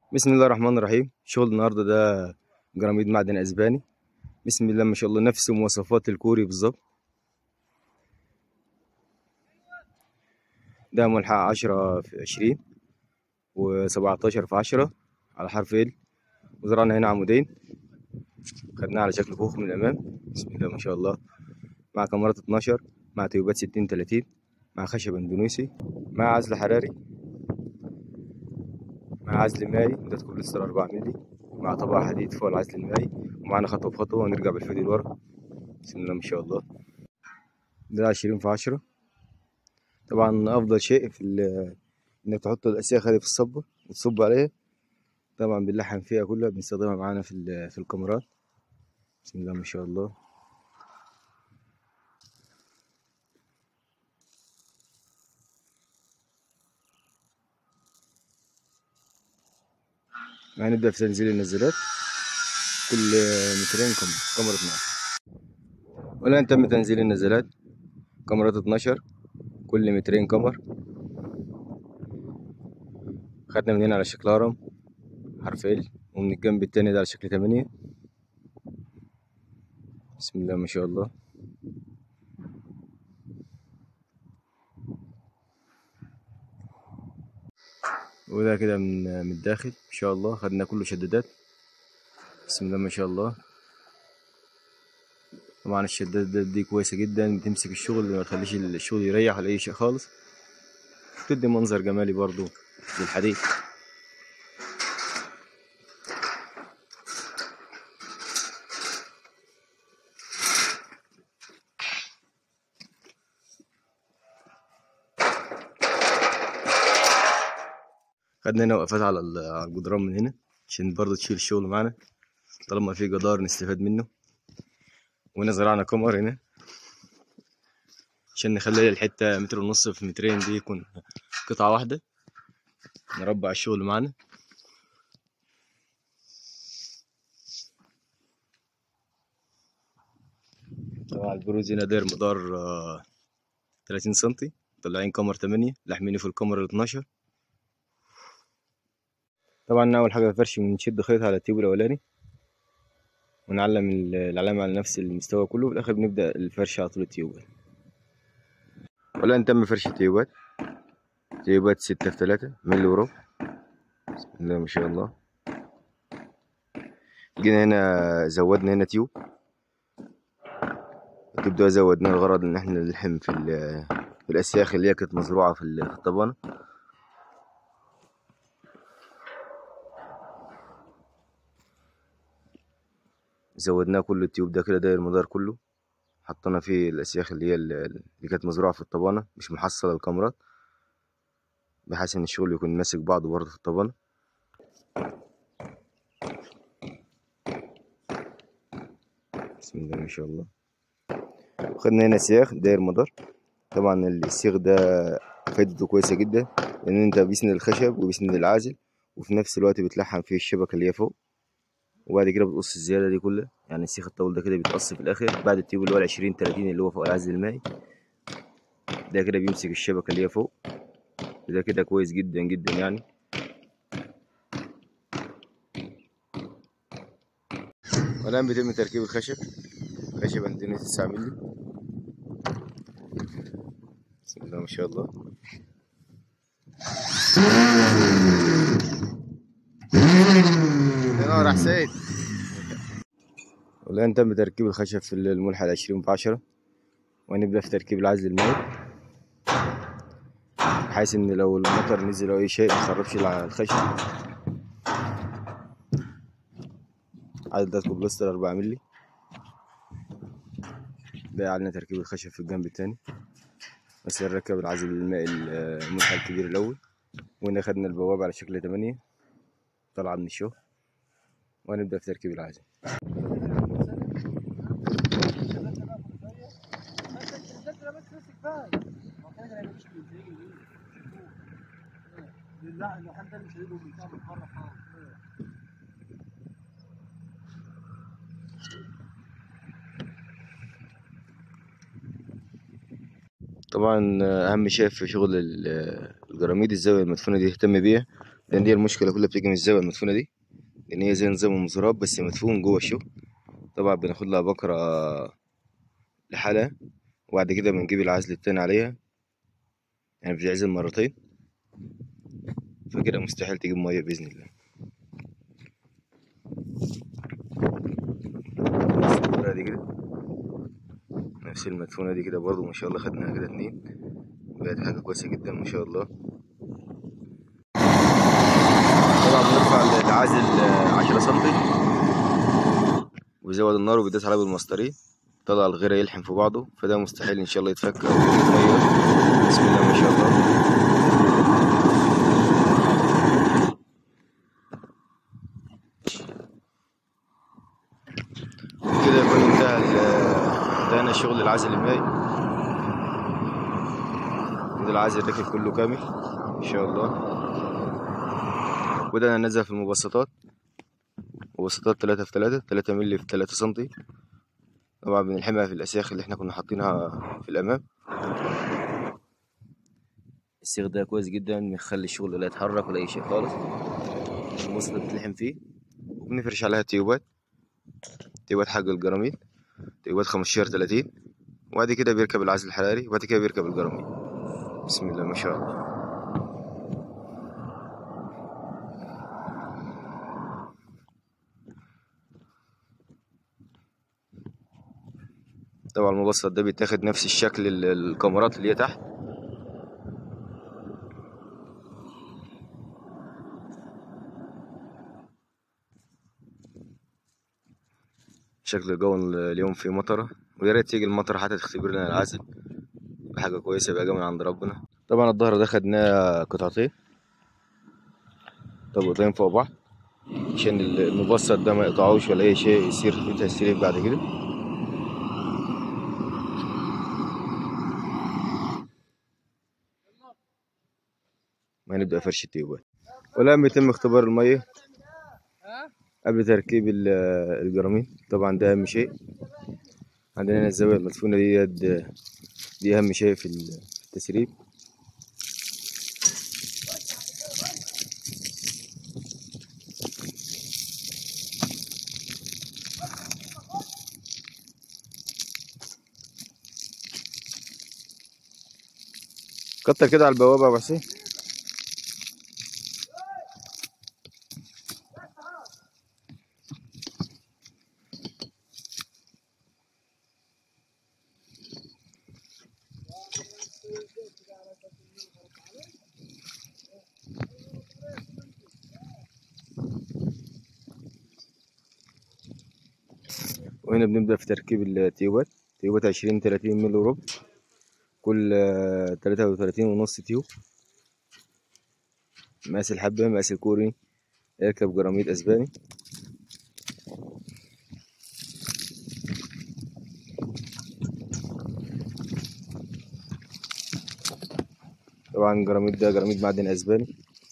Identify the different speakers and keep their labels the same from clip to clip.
Speaker 1: بسم الله الرحمن الرحيم شغل النهارده ده جراميد معدن اسباني بسم الله ما شاء الله نفس مواصفات الكوري بالظبط ده ملحق عشرة في عشرين وسبعتاشر في عشرة على حرف ال وزرعنا هنا عمودين خدناه على شكل كوخ من الأمام بسم الله ما شاء الله مع كاميرات اتناشر مع تيوبات ستين تلاتين مع خشب اندونيسي مع عزل حراري مع عزل مائي ده كل ستة أربعة مللي مع طبقة حديد فوق العزل المائي ومعانا خطوة بخطوة ونرجع بالفيديو لورا بسم الله ما شاء الله ده عشرين في عشرة طبعا أفضل شيء في ال- إنك تحط الأسياخ هذه في الصبة وتصب عليها طبعا بنلحم فيها كلها بنستخدمها معانا في ال- في الكاميرات بسم الله ما شاء الله هنبدأ في تنزيل النزالات كل مترين كاميرا كاميرا 12 والآن تم تنزيل النزالات كاميرات 12 كل مترين كاميرا خدنا من هنا على شكل هرم حرف ال ومن الجنب التاني ده على شكل تمانية بسم الله ما شاء الله وده كده من من الداخل ان شاء الله خدنا كله شدادات بسم الله ما شاء الله طبعا الشدادات دي كويسة جدا بتمسك الشغل ما تخليش الشغل يريح ولا اي شيء خالص بتدي منظر جمالي برضو للحديد خدنا هنا وقفات على ال- على الجدران من هنا عشان برضه تشيل الشغل معانا طالما في جدار نستفاد منه وهنا زرعنا كمر هنا عشان نخلي الحتة متر ونص في مترين دي يكون قطعة واحدة نربع الشغل معانا طبعا البروز هنا داير مدار آه، 30 سنتي طالعين كمر 8 لاحمينه في الكمر ال 12 طبعا أول حاجة فرش بنشد خيط على التيوب الأولاني ونعلم ال- العلامة على نفس المستوى كله في الآخر بنبدأ الفرش على طول التيوبات والآن تم فرش التيوبات تيوبات ستة في تلاتة ملي وربع بسم الله ما شاء الله جينا هنا زودنا هنا تيوب التيوب ده زودناه الغرض إن احنا نلحم في, ال- في الأسياخ اللي هي كانت مزروعة في ال- في الطبانة زودناه كله التيوب ده كده داير المدار كله حطينا فيه الأسياخ اللي هي ال- اللي كانت مزروعة في الطبانة مش محصلة الكاميرات بحيث إن الشغل يكون ماسك بعضه برضه في الطبانة بسم الله ما شاء الله خدنا هنا سياخ داير مدار طبعا السياخ ده فايدته كويسة جدا لأن أنت بيسند الخشب وبيسند العازل وفي نفس الوقت بتلحم فيه الشبكة اللي هي فوق وبعد كده بتقص الزيادة دي كلها يعني السيخ الطول ده كده بيتقص في الآخر بعد التيوب اللي هو العشرين تلاتين اللي هو فوق العزل المائي ده كده بيمسك الشبكة اللي هي فوق ده كده كويس جدا جدا يعني والآن بيتم تركيب الخشب خشب اندونيسي تسعة مللي بسم الله ما شاء الله ينور حسين والآن تم تركيب الخشب في الملحق العشرين في عشرة ونبدأ في تركيب العزل المائي بحيث إن لو المطر نزل أو أي شيء ميخربش على الخشب عدد ده كوبلستر أربعة مللي ده علينا تركيب الخشب في الجنب التاني بس نركب العزل المائي الملحق الكبير الأول وهنا خدنا البوابة على شكل تمانية طالعة من الشو ونبدأ في تركيب العزل
Speaker 2: لا لو حد مش هيجوا من بره خالص
Speaker 1: طبعا أهم شيء في شغل ال- الجراميد الزاوية المدفونة دي يهتم بيها لان دي المشكله كلها بتيجي من الزاويه المدفونه دي لان هي زي نظام المزراب بس مدفون جوه الشغل طبعا بناخد لها بكره لحالها وبعد كده بنجيب العزل التاني عليها يعني بتعزل مرتين فكده مستحيل تجيب ميه باذن الله نفس الطريقة دي كده نفس المدفونة دي كده برضو ما شاء الله خدناها كده اتنين بقت حاجة كويسة جدا ما شاء الله طبعا بنرفع العازل عشرة سنتي ويزود النار وبيدوس عليه بالمسطرين طلع الغيرة يلحم في بعضه فده مستحيل ان شاء الله يتفك او يتغير بسم الله ما شاء الله كده يكون انتهى ال- انتهينا الشغل العزل المائي كده العزل الركب كله كامل ان شاء الله بدأنا ننزل في المبسطات مبسطات تلاتة في تلاتة تلاتة مللي في تلاتة سنتي طبعا بنلحمها في الأسياخ اللي احنا كنا حاطينها في الأمام السيخ ده كويس جدا بيخلي الشغل لا يتحرك ولا أي شيء خالص المبسطة بتلحم فيه وبنفرش عليها تيوبات تيوبات حق الجراميل تيوبات خمستاشر تلاتين وبعد كده بيركب العزل الحراري وبعد كده بيركب الجراميل بسم الله ما شاء الله طبعا المبسط ده بيتاخد نفس الشكل ال- الكاميرات اللي هي تحت شكل الجو اليوم فيه مطرة ويا ريت تيجي المطرة حتى تختبر لنا العزل حاجة كويسة بقى من عند ربنا طبعا الظهر ده خدناه قطعتين طبقتين فوق بعض عشان ال- المبسط ده ما يقطعوش ولا أي شيء يصير فيه تسريب بعد كده وهنبدأ فرش التيوبات والآن بيتم اختبار المية قبل تركيب ال- الجرامين طبعا ده أهم شيء عندنا هنا الزاوية المدفونة دي دي أهم شيء في ال- في التسريب كتر كده على البوابة يا أبو حسين وهنا بنبدأ في تركيب التيوبات تيوبات عشرين تلاتين مللي وربع كل تلاتة وتلاتين ونص تيوب مقاس الحبة مقاس الكوري يركب جراميد أسباني طبعا جراميد ده جراميد معدن أسباني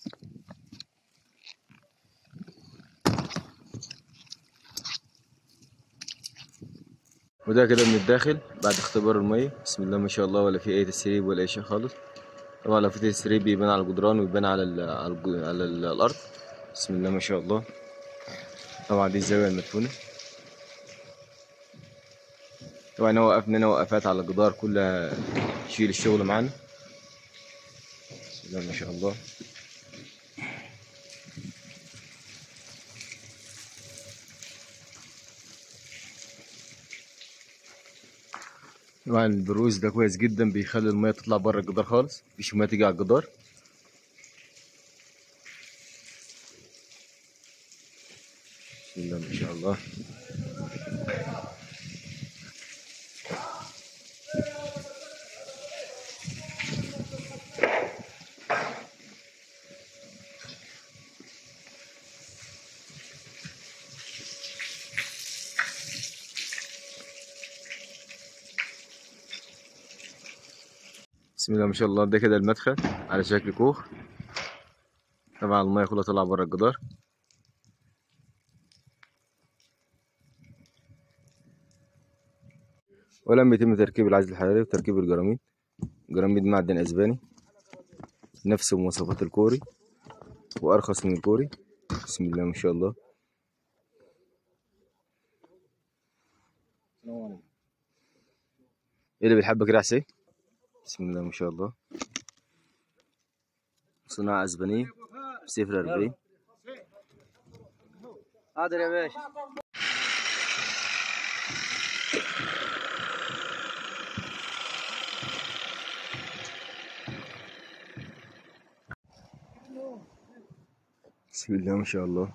Speaker 1: وده كده من الداخل بعد اختبار المية بسم الله ما شاء الله ولا في أي تسريب ولا أي شيء خالص طبعا لو في تسريب بيبان على الجدران ويبان على ال على, الج- على ال- الأرض بسم الله ما شاء الله طبعا دي الزاوية المدفونة طبعا هنا وقفنا هنا وقفات على الجدار كلها تشيل الشغل معانا بسم الله ما شاء الله طبعا البروز ده كويس جدا بيخلي المية تطلع بره الجدار خالص مفيش مية تيجي على الجدار بسم الله ما شاء الله بسم الله ما شاء الله ده كده المدخل على شكل كوخ طبعا المية كلها طالعة بره الجدار ولم يتم تركيب العزل الحراري وتركيب الجراميد جراميد معدن اسباني نفس مواصفات الكوري وارخص من الكوري بسم الله ما شاء الله ايه اللي بتحبك كده يا حسين بسم الله ما شاء الله صناعة اسبانية بصفر 40
Speaker 2: حاضر يا باشا
Speaker 1: بسم الله ما شاء الله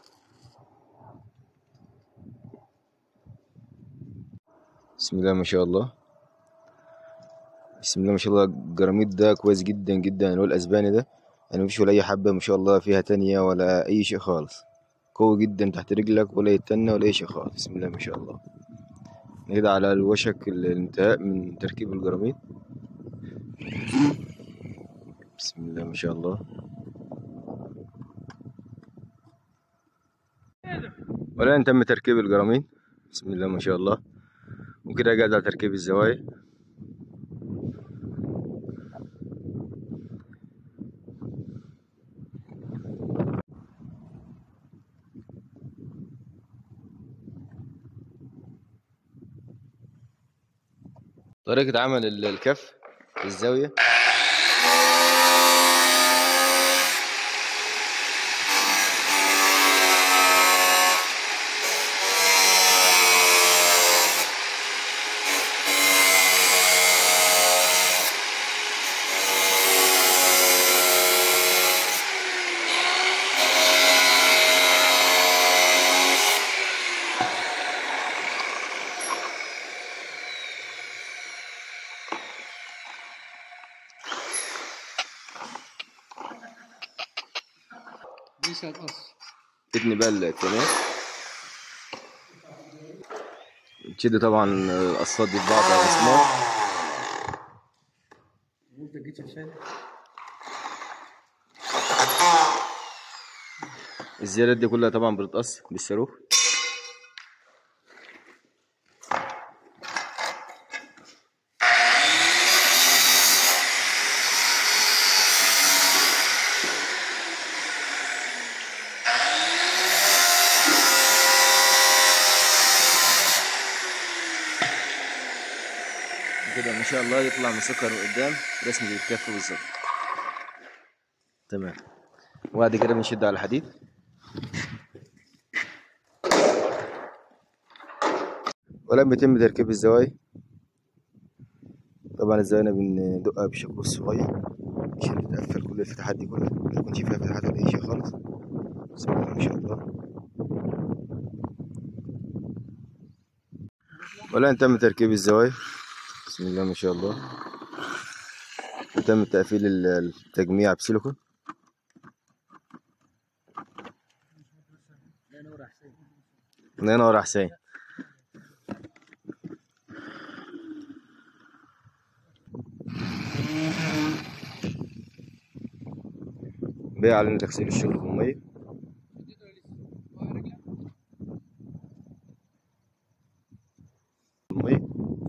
Speaker 1: بسم الله ما شاء الله بسم الله ما شاء الله الجراميد ده كويس جدا جدا اللي هو الاسباني ده يعني مفيش ولا اي حبه ما شاء الله فيها تانية ولا اي شيء خالص قوي جدا تحت رجلك ولا يتنى ولا اي شيء خالص بسم الله ما شاء الله كده على الوشك الانتهاء من تركيب الجراميد بسم الله ما شاء الله والآن تم تركيب الجرامين بسم الله ما شاء الله وكده قاعد على تركيب الزوايا طريقة عمل ال- الكف في الزاوية
Speaker 2: ليش هتقص
Speaker 1: تبني بقى التنين تشد طبعا القصات دي في بعض على المسمار
Speaker 2: انت جيت عشان
Speaker 1: الزيادات دي كلها طبعا بتتقص بالصاروخ كده ما شاء الله يطلع مسكر قدام رسمة الكف بالظبط تمام وبعد كده بنشد على الحديد والآن بيتم تركيب الزوايا طبعا الزوايا بندقها بشكل صغير عشان تقفل كل الفتحات دي كلها ما يكونش فيها فتحات ولا أي شيء خالص بسم الله ما شاء الله والآن تم تركيب الزوايا بسم الله ما شاء الله وتم تقفيل ال- التجميع بسيليكون الله ينور يا حسين بيعلن تغسيل الشغل بالمية المية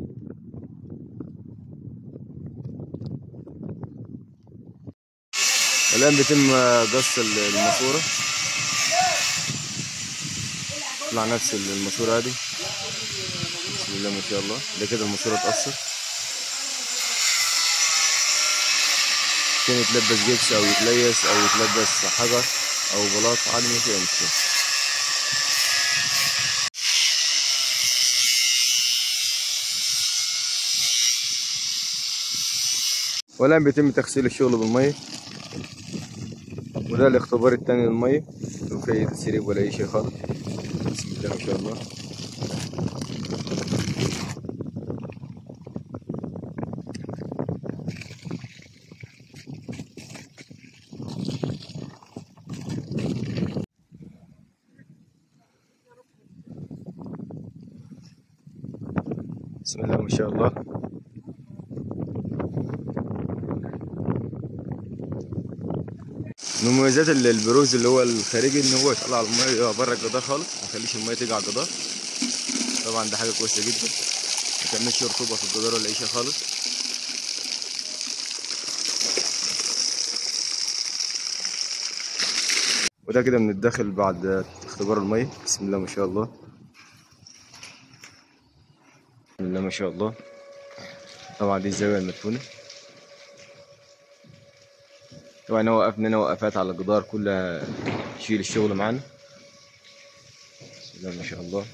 Speaker 1: الآن بيتم قص الماسورة طلع نفس الماسورة هذه بسم الله ما شاء الله ده كده الماسورة اتقصت عشان يتلبس جبس أو يتليس أو يتلبس حجر أو بلاط عادي ما فيها مشكلة والآن بيتم تغسيل الشغل بالمية وده الاختبار التاني للمية لو في أي تسريب ولا أي شيء خالص بسم الله ما شاء الله بسم الله ما شاء الله من مميزات ال- البروز اللي هو الخارجي ان هو يطلع الميه بره الجدار خالص ما يخليش الميه تيجي على الجدار طبعا ده حاجه كويسه جدا ما تعملش رطوبه في الجدار ولا اي شيء خالص وده كده من الداخل بعد اختبار المية بسم الله ما شاء الله بسم الله ما شاء الله طبعا دي الزاوية المدفونة طبعا هو وقفنا هنا وقفات على الجدار كلها تشيل الشغل معانا بسم الله ما شاء الله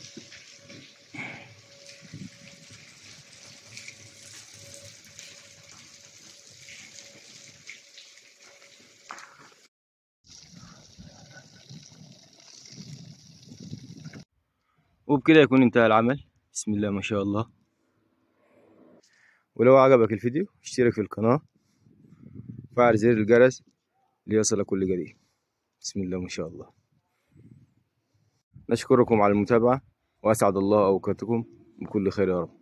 Speaker 1: وبكده يكون انتهى العمل بسم الله ما شاء الله ولو عجبك الفيديو اشترك في القناة وفعل زر الجرس ليصل كل جديد بسم الله ما شاء الله نشكركم على المتابعة وأسعد الله أوقاتكم بكل خير يا رب